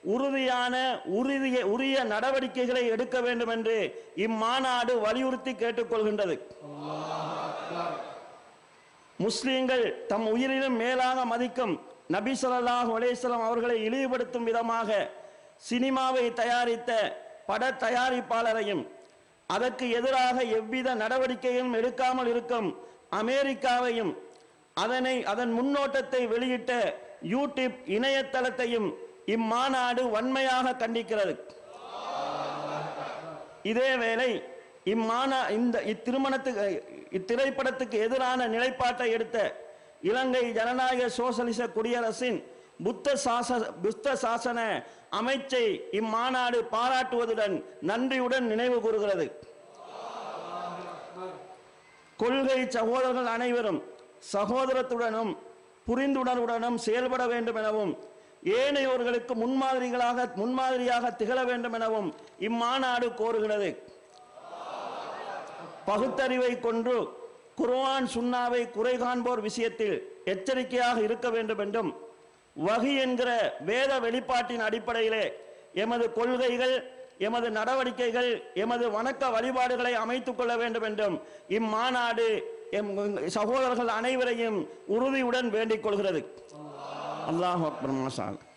உறுதியான உறுதிய உரிய நடவடிக்கைகளை எடுக்க வேண்டும் என்று இம்மாநாடு வலியுறுத்தி கேட்டுக்கொள்கின்றது முஸ்லிம்கள் தம் உயிரிலும் மேலாக மதிக்கும் நபி ஸல்லல்லாஹு அலைஹி வஸல்லம் அவர்களை இழிவுபடுத்தும் விதமாக சினிமாவை தயாரித்த பட தயாரிப்பாளரையும் அதற்கு எதிராக எவ்வித நடவடிக்கையும் எடுக்காமல் இருக்கும் அமெரிக்காவையும் அதனை அதன் முன்னோட்டத்தை வெளியிட்ட யூடியூப் இணையதளத்தையும் இம்மாநாடு வன்மையாக கண்டிக்கிறது இதேவேளை இம்மாநா இந்த இத்திருமணத்துக்கு இத்திரைப்படத்துக்கு எதிரான நிலைப்பாட்டை எடுத்த இலங்கை ஜனநாயக சோசலிச குடியரசின் புத்த சாச புத்த சாசன அமைச்சை இம்மாநாடு பாராட்டுவதுடன் நன்றியுடன் நினைவு கூறுகிறது கொள்கை சகோதரர்கள் அனைவரும் சகோதரத்துடனும் புரிந்துணர்வுடனும் செயல்பட வேண்டும் எனவும் ஏனையோர்களுக்கு முன்மாதிரிகளாக முன்மாதிரியாக திகழ வேண்டும் எனவும் இம்மாநாடு கோருகிறது பகுத்தறிவை கொண்டு குர்ஆன் சுன்னாவை குறை காண்போர் விஷயத்தில் எச்சரிக்கையாக இருக்க வேண்டும் என்றும் வகி என்கிற வேத வெளிப்பாட்டின் அடிப்படையிலே எமது கொள்கைகள் எமது நடவடிக்கைகள் எமது வணக்க வழிபாடுகளை அமைத்துக் கொள்ள வேண்டும் என்றும் இம்மாநாடு எம் சகோதரர்கள் அனைவரையும் உறுதியுடன் வேண்டிக் கொள்கிறது அல்லாஹ் அக்பர் மாஷா அல்லாஹ்.